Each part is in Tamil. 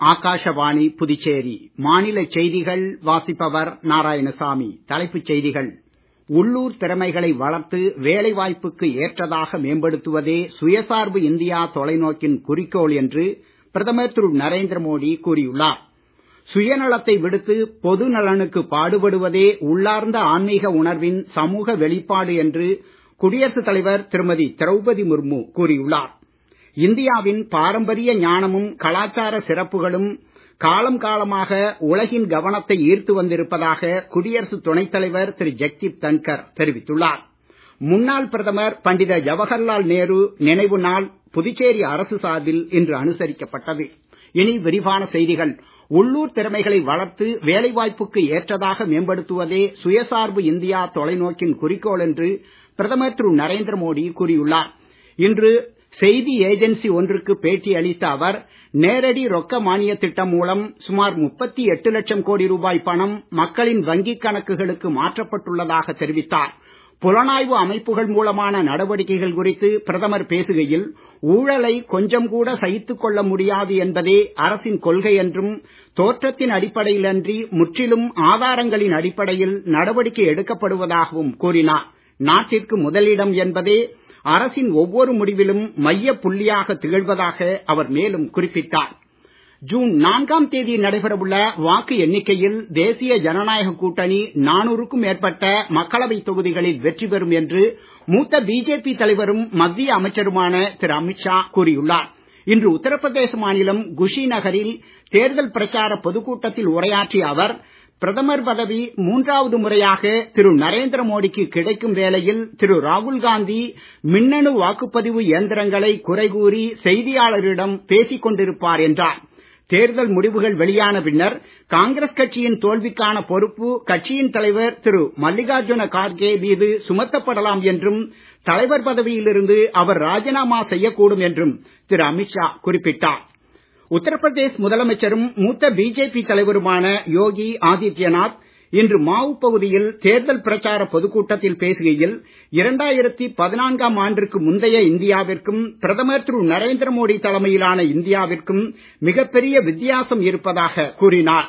ஆகாஷவாணி புதுச்சேரி மாநிலச் செய்திகள் வாசிப்பவர் நாராயணசாமி தலைப்புச் செய்திகள் உள்ளூர் திறமைகளை வளர்த்து வேலைவாய்ப்புக்கு ஏற்றதாக மேம்படுத்துவதே சுயசார்பு இந்தியா தொலைநோக்கின் குறிக்கோள் என்று பிரதமர் திரு நரேந்திர மோடி கூறியுள்ளார் சுயநலத்தை விடுத்து பொது நலனுக்கு பாடுபடுவதே உள்ளார்ந்த ஆன்மீக உணர்வின் சமூக வெளிப்பாடு என்று குடியரசுத் தலைவர் திருமதி திரௌபதி முர்மு கூறியுள்ளார் இந்தியாவின் பாரம்பரிய ஞானமும் கலாச்சார சிறப்புகளும் காலம் காலமாக உலகின் கவனத்தை ஈர்த்து வந்திருப்பதாக குடியரசு துணைத் தலைவர் திரு ஜெக்தீப் தன்கர் தெரிவித்துள்ளார் முன்னாள் பிரதமர் பண்டித ஜவஹர்லால் நேரு நினைவு நாள் புதுச்சேரி அரசு சார்பில் இன்று அனுசரிக்கப்பட்டது இனி விரிவான செய்திகள் உள்ளூர் திறமைகளை வளர்த்து வேலைவாய்ப்புக்கு ஏற்றதாக மேம்படுத்துவதே சுயசார்பு இந்தியா தொலைநோக்கின் குறிக்கோள் என்று பிரதமர் திரு நரேந்திர மோடி கூறியுள்ளார் இன்று செய்தி ஏஜென்சி ஒன்றுக்கு பேட்டி அளித்த அவர் நேரடி ரொக்க மானிய திட்டம் மூலம் சுமார் முப்பத்தி எட்டு லட்சம் கோடி ரூபாய் பணம் மக்களின் வங்கிக் கணக்குகளுக்கு மாற்றப்பட்டுள்ளதாக தெரிவித்தார் புலனாய்வு அமைப்புகள் மூலமான நடவடிக்கைகள் குறித்து பிரதமர் பேசுகையில் ஊழலை கொஞ்சம் கூட சகித்துக் கொள்ள முடியாது என்பதே அரசின் கொள்கை என்றும் தோற்றத்தின் அடிப்படையிலன்றி முற்றிலும் ஆதாரங்களின் அடிப்படையில் நடவடிக்கை எடுக்கப்படுவதாகவும் கூறினார் நாட்டிற்கு முதலிடம் என்பதே அரசின் ஒவ்வொரு முடிவிலும் மையப் புள்ளியாக திகழ்வதாக அவர் மேலும் குறிப்பிட்டார் ஜூன் நான்காம் தேதி நடைபெறவுள்ள வாக்கு எண்ணிக்கையில் தேசிய ஜனநாயக கூட்டணி நானூறுக்கும் மேற்பட்ட மக்களவை தொகுதிகளில் வெற்றி பெறும் என்று மூத்த பிஜேபி தலைவரும் மத்திய அமைச்சருமான திரு அமித்ஷா கூறியுள்ளார் இன்று உத்தரப்பிரதேச மாநிலம் குஷி நகரில் தேர்தல் பிரச்சார பொதுக்கூட்டத்தில் உரையாற்றிய அவர் பிரதமர் பதவி மூன்றாவது முறையாக திரு நரேந்திர மோடிக்கு கிடைக்கும் வேளையில் திரு ராகுல் காந்தி மின்னணு வாக்குப்பதிவு இயந்திரங்களை குறை கூறி செய்தியாளரிடம் பேசிக் கொண்டிருப்பார் என்றார் தேர்தல் முடிவுகள் வெளியான பின்னர் காங்கிரஸ் கட்சியின் தோல்விக்கான பொறுப்பு கட்சியின் தலைவர் திரு மல்லிகார்ஜுன கார்கே மீது சுமத்தப்படலாம் என்றும் தலைவர் பதவியிலிருந்து அவர் ராஜினாமா செய்யக்கூடும் என்றும் திரு அமித்ஷா குறிப்பிட்டார் உத்தரப்பிரதேஷ் முதலமைச்சரும் மூத்த பிஜேபி தலைவருமான யோகி ஆதித்யநாத் இன்று மாவு பகுதியில் தேர்தல் பிரச்சார பொதுக்கூட்டத்தில் பேசுகையில் இரண்டாயிரத்தி பதினான்காம் ஆண்டிற்கு முந்தைய இந்தியாவிற்கும் பிரதமர் திரு நரேந்திர மோடி தலைமையிலான இந்தியாவிற்கும் மிகப்பெரிய வித்தியாசம் இருப்பதாக கூறினார்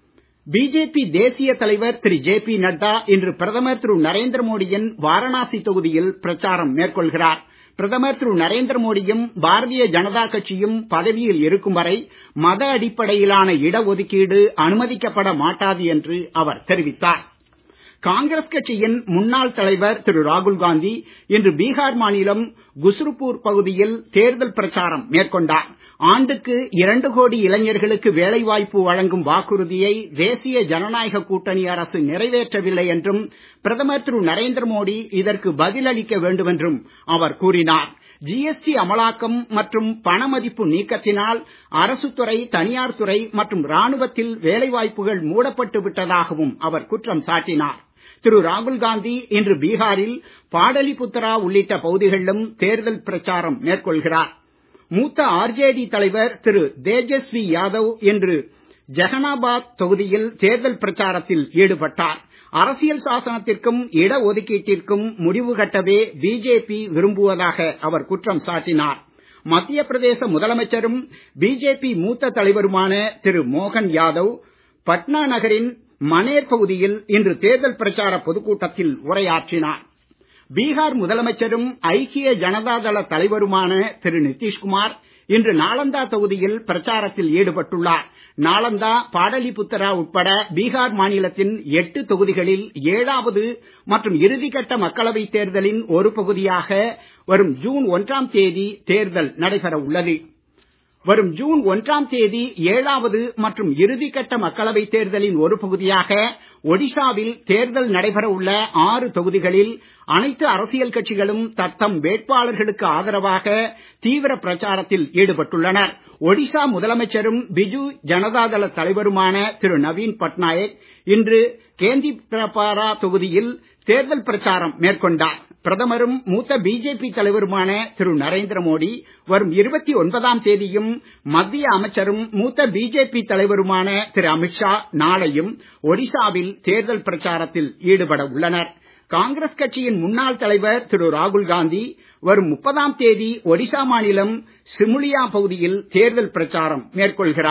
பிஜேபி தேசிய தலைவர் திரு ஜே பி நட்டா இன்று பிரதமர் திரு நரேந்திர மோடியின் வாரணாசி தொகுதியில் பிரச்சாரம் மேற்கொள்கிறார் பிரதமர் திரு நரேந்திர மோடியும் பாரதிய ஜனதா கட்சியும் பதவியில் இருக்கும் வரை மத அடிப்படையிலான இடஒதுக்கீடு அனுமதிக்கப்பட மாட்டாது என்று அவர் தெரிவித்தார் காங்கிரஸ் கட்சியின் முன்னாள் தலைவர் திரு ராகுல் காந்தி இன்று பீகார் மாநிலம் குஸ்ருப்பூர் பகுதியில் தேர்தல் பிரச்சாரம் மேற்கொண்டார் ஆண்டுக்கு இரண்டு கோடி இளைஞர்களுக்கு வேலைவாய்ப்பு வழங்கும் வாக்குறுதியை தேசிய ஜனநாயக கூட்டணி அரசு நிறைவேற்றவில்லை என்றும் பிரதமர் திரு நரேந்திர மோடி இதற்கு பதில் அளிக்க வேண்டும் என்றும் அவர் கூறினார் ஜிஎஸ்டி அமலாக்கம் மற்றும் பணமதிப்பு நீக்கத்தினால் அரசுத் துறை தனியார் துறை மற்றும் ராணுவத்தில் வேலைவாய்ப்புகள் மூடப்பட்டு விட்டதாகவும் அவர் குற்றம் சாட்டினார் திரு ராகுல் காந்தி இன்று பீகாரில் பாடலிபுத்ரா உள்ளிட்ட பகுதிகளிலும் தேர்தல் பிரச்சாரம் மேற்கொள்கிறார் மூத்த ஆர்ஜேடி தலைவர் திரு தேஜஸ்வி யாதவ் இன்று ஜெகனாபாத் தொகுதியில் தேர்தல் பிரச்சாரத்தில் ஈடுபட்டார் அரசியல் சாசனத்திற்கும் இடஒதுக்கீட்டிற்கும் முடிவு கட்டவே பிஜேபி விரும்புவதாக அவர் குற்றம் சாட்டினார் மத்திய பிரதேச முதலமைச்சரும் பிஜேபி மூத்த தலைவருமான திரு மோகன் யாதவ் பட்னா நகரின் மனேர் பகுதியில் இன்று தேர்தல் பிரச்சார பொதுக்கூட்டத்தில் உரையாற்றினார் பீகார் முதலமைச்சரும் ஐக்கிய ஜனதா தள தலைவருமான திரு நிதிஷ்குமார் இன்று நாலந்தா தொகுதியில் பிரச்சாரத்தில் ஈடுபட்டுள்ளார் நாலந்தா பாடலிபுத்தரா உட்பட பீகார் மாநிலத்தின் எட்டு தொகுதிகளில் ஏழாவது மற்றும் இறுதிக்கட்ட மக்களவைத் தேர்தலின் ஒரு பகுதியாக வரும் ஜூன் ஒன்றாம் தேதி தேர்தல் நடைபெற உள்ளது வரும் ஜூன் ஒன்றாம் தேதி ஏழாவது மற்றும் இறுதிக்கட்ட மக்களவைத் தேர்தலின் ஒரு பகுதியாக ஒடிஷாவில் தேர்தல் நடைபெற உள்ள ஆறு தொகுதிகளில் அனைத்து அரசியல் கட்சிகளும் தத்தம் வேட்பாளர்களுக்கு ஆதரவாக தீவிர பிரச்சாரத்தில் ஈடுபட்டுள்ளனர் ஒடிஷா முதலமைச்சரும் பிஜு ஜனதாதள தலைவருமான திரு நவீன் பட்நாயக் இன்று கேந்திரபாரா தொகுதியில் தேர்தல் பிரச்சாரம் மேற்கொண்டார் பிரதமரும் மூத்த பிஜேபி தலைவருமான திரு நரேந்திர மோடி வரும் இருபத்தி ஒன்பதாம் தேதியும் மத்திய அமைச்சரும் மூத்த பிஜேபி தலைவருமான திரு அமித்ஷா நாளையும் ஒடிஷாவில் தேர்தல் பிரச்சாரத்தில் ஈடுபட உள்ளனர் காங்கிரஸ் கட்சியின் முன்னாள் தலைவர் திரு ராகுல் காந்தி வரும் முப்பதாம் தேதி ஒடிஷா மாநிலம் சிமுலியா பகுதியில் தேர்தல் பிரச்சாரம் மேற்கொள்கிறார்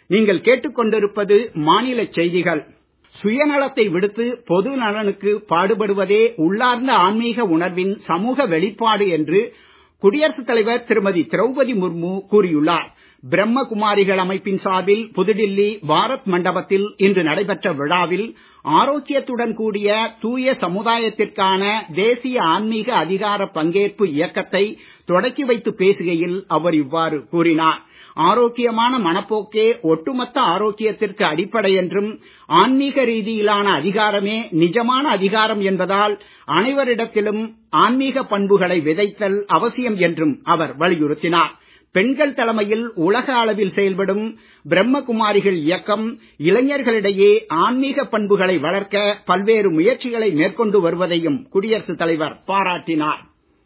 நீங்கள் கேட்டுக்கொண்டிருப்பது மாநில செய்திகள் சுயநலத்தை விடுத்து பொது நலனுக்கு பாடுபடுவதே உள்ளார்ந்த ஆன்மீக உணர்வின் சமூக வெளிப்பாடு என்று குடியரசுத் தலைவர் திருமதி திரௌபதி முர்மு கூறியுள்ளார் பிரம்ம குமாரிகள் அமைப்பின் சார்பில் புதுடில்லி பாரத் மண்டபத்தில் இன்று நடைபெற்ற விழாவில் ஆரோக்கியத்துடன் கூடிய தூய சமுதாயத்திற்கான தேசிய ஆன்மீக அதிகார பங்கேற்பு இயக்கத்தை தொடக்கி வைத்து பேசுகையில் அவர் இவ்வாறு கூறினார் ஆரோக்கியமான மனப்போக்கே ஒட்டுமொத்த ஆரோக்கியத்திற்கு அடிப்படை என்றும் ஆன்மீக ரீதியிலான அதிகாரமே நிஜமான அதிகாரம் என்பதால் அனைவரிடத்திலும் ஆன்மீக பண்புகளை விதைத்தல் அவசியம் என்றும் அவர் வலியுறுத்தினார் பெண்கள் தலைமையில் உலக அளவில் செயல்படும் பிரம்மகுமாரிகள் இயக்கம் இளைஞர்களிடையே ஆன்மீக பண்புகளை வளர்க்க பல்வேறு முயற்சிகளை மேற்கொண்டு வருவதையும் குடியரசுத் தலைவர் பாராட்டினார்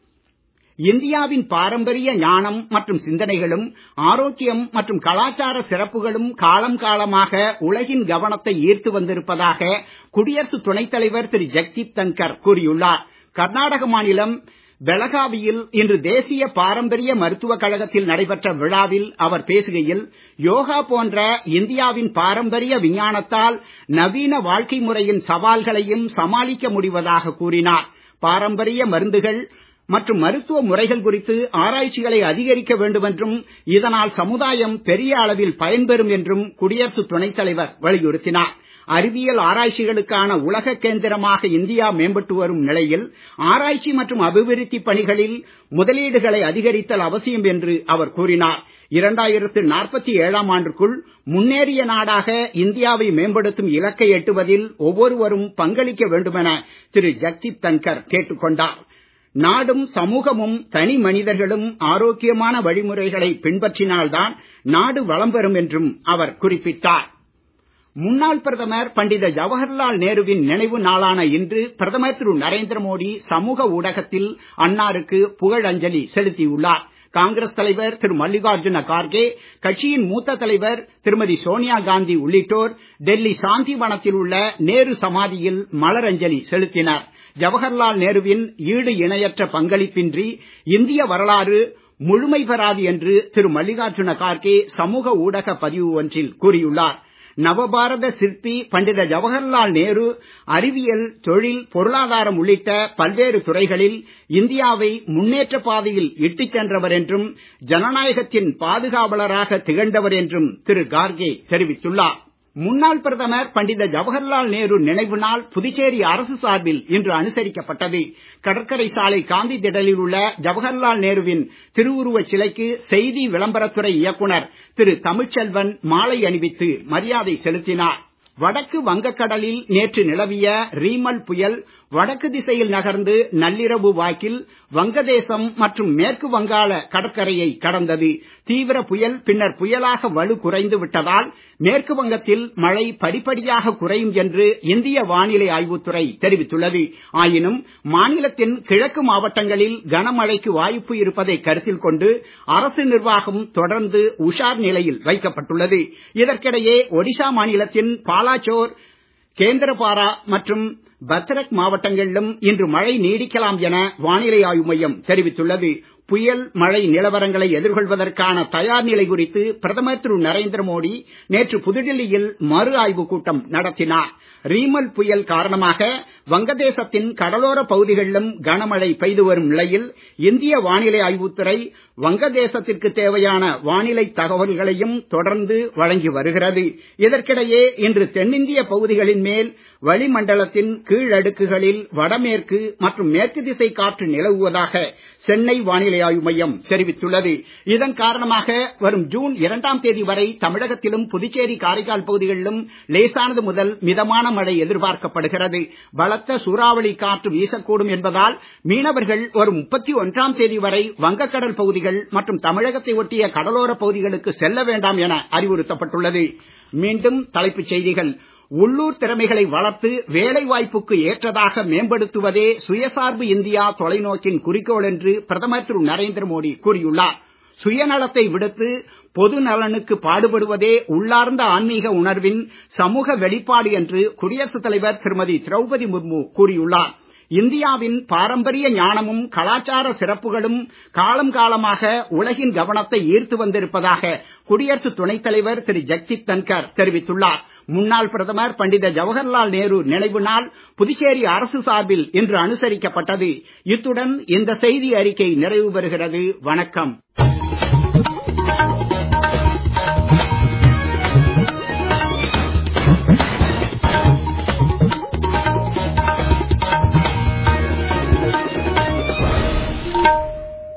இந்தியாவின் பாரம்பரிய ஞானம் மற்றும் சிந்தனைகளும் ஆரோக்கியம் மற்றும் கலாச்சார சிறப்புகளும் காலம் காலமாக உலகின் கவனத்தை ஈர்த்து வந்திருப்பதாக குடியரசு துணைத் தலைவர் திரு ஜெக்தீப் தன்கர் கூறியுள்ளார் கர்நாடக மாநிலம் பெலகாவியில் இன்று தேசிய பாரம்பரிய மருத்துவக் கழகத்தில் நடைபெற்ற விழாவில் அவர் பேசுகையில் யோகா போன்ற இந்தியாவின் பாரம்பரிய விஞ்ஞானத்தால் நவீன வாழ்க்கை முறையின் சவால்களையும் சமாளிக்க முடிவதாக கூறினார் பாரம்பரிய மருந்துகள் மற்றும் மருத்துவ முறைகள் குறித்து ஆராய்ச்சிகளை அதிகரிக்க வேண்டும் என்றும் இதனால் சமுதாயம் பெரிய அளவில் பயன்பெறும் என்றும் குடியரசு துணைத் தலைவர் வலியுறுத்தினார் அறிவியல் ஆராய்ச்சிகளுக்கான உலக கேந்திரமாக இந்தியா மேம்பட்டு வரும் நிலையில் ஆராய்ச்சி மற்றும் அபிவிருத்தி பணிகளில் முதலீடுகளை அதிகரித்தல் அவசியம் என்று அவர் கூறினார் இரண்டாயிரத்து நாற்பத்தி ஏழாம் ஆண்டுக்குள் முன்னேறிய நாடாக இந்தியாவை மேம்படுத்தும் இலக்கை எட்டுவதில் ஒவ்வொருவரும் பங்களிக்க வேண்டுமென திரு ஜக்தீப் தன்கர் கேட்டுக் கொண்டார் நாடும் சமூகமும் தனி மனிதர்களும் ஆரோக்கியமான வழிமுறைகளை பின்பற்றினால்தான் நாடு வளம் பெறும் என்றும் அவர் குறிப்பிட்டார் முன்னாள் பிரதமர் பண்டித ஜவஹர்லால் நேருவின் நினைவு நாளான இன்று பிரதமர் திரு நரேந்திர மோடி சமூக ஊடகத்தில் அன்னாருக்கு புகழஞ்சலி செலுத்தியுள்ளார் காங்கிரஸ் தலைவர் திரு மல்லிகார்ஜுன கார்கே கட்சியின் மூத்த தலைவர் திருமதி சோனியா காந்தி உள்ளிட்டோர் டெல்லி சாந்திவனத்தில் உள்ள நேரு சமாதியில் மலரஞ்சலி செலுத்தினர் ஜவஹர்லால் நேருவின் ஈடு இணையற்ற பங்களிப்பின்றி இந்திய வரலாறு முழுமை பெறாது என்று திரு மல்லிகார்ஜுன கார்கே சமூக ஊடக பதிவு ஒன்றில் கூறியுள்ளார் நவபாரத சிற்பி பண்டித ஜவஹர்லால் நேரு அறிவியல் தொழில் பொருளாதாரம் உள்ளிட்ட பல்வேறு துறைகளில் இந்தியாவை முன்னேற்ற பாதையில் இட்டுச் சென்றவர் என்றும் ஜனநாயகத்தின் பாதுகாவலராக திகழ்ந்தவர் என்றும் திரு கார்கே தெரிவித்துள்ளார் முன்னாள் பிரதமர் பண்டித ஜவஹர்லால் நேரு நினைவு நாள் புதுச்சேரி அரசு சார்பில் இன்று அனுசரிக்கப்பட்டது கடற்கரை சாலை காந்தி திடலில் உள்ள ஜவஹர்லால் நேருவின் திருவுருவச் சிலைக்கு செய்தி விளம்பரத்துறை இயக்குனர் திரு தமிழ்ச்செல்வன் மாலை அணிவித்து மரியாதை செலுத்தினார் வடக்கு வங்கக்கடலில் நேற்று நிலவிய ரீமல் புயல் வடக்கு திசையில் நகர்ந்து நள்ளிரவு வாக்கில் வங்கதேசம் மற்றும் மேற்கு வங்காள கடற்கரையை கடந்தது தீவிர புயல் பின்னர் புயலாக வலு குறைந்து விட்டதால் மேற்கு வங்கத்தில் மழை படிப்படியாக குறையும் என்று இந்திய வானிலை ஆய்வுத்துறை தெரிவித்துள்ளது ஆயினும் மாநிலத்தின் கிழக்கு மாவட்டங்களில் கனமழைக்கு வாய்ப்பு இருப்பதை கருத்தில் கொண்டு அரசு நிர்வாகம் தொடர்ந்து உஷார் நிலையில் வைக்கப்பட்டுள்ளது இதற்கிடையே ஒடிஷா மாநிலத்தின் பாலாச்சோர் கேந்திரபாரா மற்றும் பத்ரக் மாவட்டங்களிலும் இன்று மழை நீடிக்கலாம் என வானிலை ஆய்வு மையம் தெரிவித்துள்ளது புயல் மழை நிலவரங்களை எதிர்கொள்வதற்கான தயார் நிலை குறித்து பிரதமர் திரு நரேந்திர மோடி நேற்று புதுடெல்லியில் மறு ஆய்வுக் கூட்டம் நடத்தினார் ரீமல் புயல் காரணமாக வங்கதேசத்தின் கடலோர பகுதிகளிலும் கனமழை பெய்து வரும் நிலையில் இந்திய வானிலை ஆய்வுத்துறை வங்கதேசத்திற்கு தேவையான வானிலை தகவல்களையும் தொடர்ந்து வழங்கி வருகிறது இதற்கிடையே இன்று தென்னிந்திய பகுதிகளின் மேல் வளிமண்டலத்தின் கீழடுக்குகளில் வடமேற்கு மற்றும் மேற்கு திசை காற்று நிலவுவதாக சென்னை வானிலை ஆய்வு மையம் தெரிவித்துள்ளது இதன் காரணமாக வரும் ஜூன் இரண்டாம் தேதி வரை தமிழகத்திலும் புதுச்சேரி காரைக்கால் பகுதிகளிலும் லேசானது முதல் மிதமான மழை எதிர்பார்க்கப்படுகிறது பலத்த சூறாவளி காற்று வீசக்கூடும் என்பதால் மீனவர்கள் வரும் முப்பத்தி ஒன்றாம் தேதி வரை வங்கக்கடல் பகுதிகள் மற்றும் தமிழகத்தை ஒட்டிய கடலோர பகுதிகளுக்கு செல்ல வேண்டாம் என அறிவுறுத்தப்பட்டுள்ளது மீண்டும் தலைப்புச் செய்திகள் உள்ளூர் திறமைகளை வளர்த்து வேலை வாய்ப்புக்கு ஏற்றதாக மேம்படுத்துவதே சுயசார்பு இந்தியா தொலைநோக்கின் குறிக்கோள் என்று பிரதமர் திரு நரேந்திர மோடி கூறியுள்ளார் சுயநலத்தை விடுத்து பொது நலனுக்கு பாடுபடுவதே உள்ளார்ந்த ஆன்மீக உணர்வின் சமூக வெளிப்பாடு என்று குடியரசுத் தலைவர் திருமதி திரௌபதி முர்மு கூறியுள்ளார் இந்தியாவின் பாரம்பரிய ஞானமும் கலாச்சார சிறப்புகளும் காலம் காலமாக உலகின் கவனத்தை ஈர்த்து வந்திருப்பதாக குடியரசு துணைத் தலைவர் திரு ஜக்தீப் தன்கர் தெரிவித்துள்ளார் முன்னாள் பிரதமர் பண்டித ஜவஹர்லால் நேரு நினைவு நாள் புதுச்சேரி அரசு சார்பில் இன்று அனுசரிக்கப்பட்டது இத்துடன் இந்த செய்தி அறிக்கை நிறைவு பெறுகிறது வணக்கம்